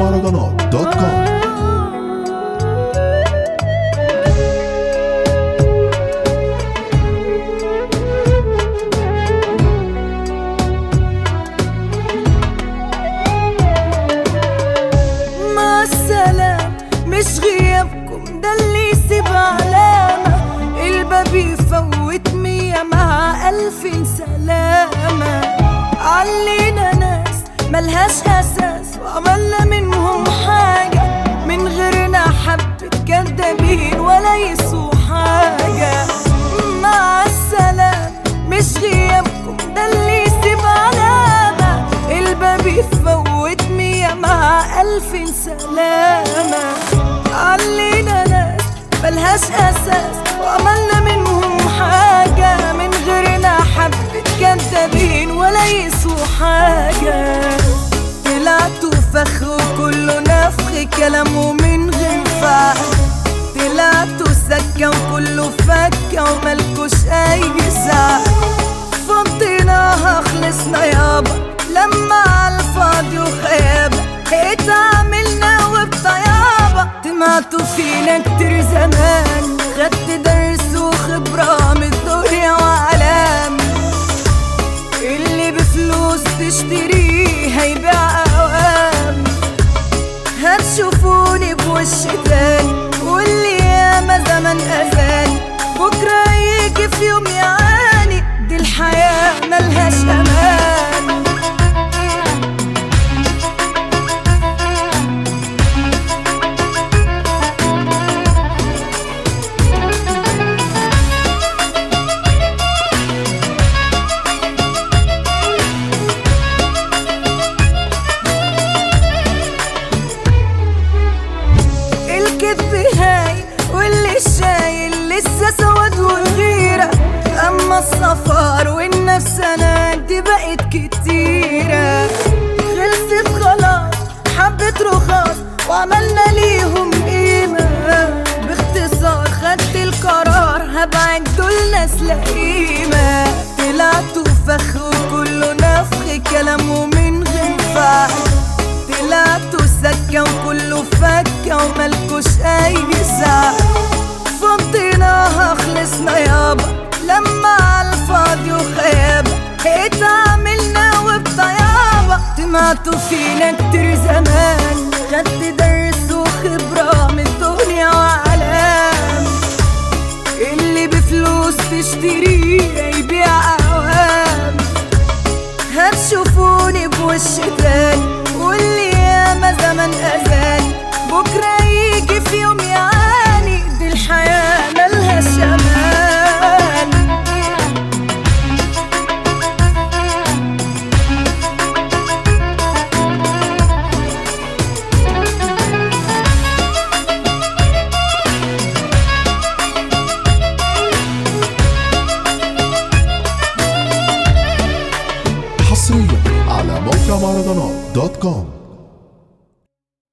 مهرجانات دوت كوم مع السلام مش غيابكم ده اللي يسيب علامة الباب يفوت مية مع ألف سلامة علينا ناس ملهاش أساس وعملنا منهم حاجة من غيرنا حبة كدابين ولا يسوا حاجة مع السلام مش غيابكم ده اللي يسيب علامة الباب يفوت مية مع ألف سلامة علينا ناس ملهاش أساس وعملنا منهم حاجة من غيرنا حبة كدابين ولا يسوا حاجة طلعتوا فخ وكله نفخ كلامه من غير فعل طلعتوا سكة وكله فكة وملكوش أي زعل فضيناها خلصنا يابا لما عالفاضي وخيابة اتعاملنا وبطيابة طمعتوا فينا كتير زمان خدت درس وخبرة من الدنيا وعلام اللي بفلوس تشتريه هيبيع أوام هتشوفوني بوش تاني واللي ياما زمن أذاني بكرة يجي في يوم يعاني دي الحياة ملهاش أمان الكذب هاي واللي شايل لسه سواد وغيرة أما الصفار والنفسانات دي بقت كتيرة خلصت خلاص حبة رخاص وعملنا ليهم قيمة باختصار خدت القرار هبعد دول ناس لئيمة طلعتوا فخ وكله نفخ كلامه من غير فعل طلعتوا سكة وكله فكة وملكوش أي زعل فضيناها خلصنا يابا لما عالفاضي وخيابة اتعاملنا وبطيابة طمعتوا فينا كتير زمان خدت درس وخبرة من الدنيا وعلام اللي بفلوس تشتريه يبيع أوام هتشوفوني بوش تاني واللي ياما زمن أذاني بكرة يجي في يوم يعاني دي الحياة ملهاش أمان حصريا على موقع مهرجانات دوت كوم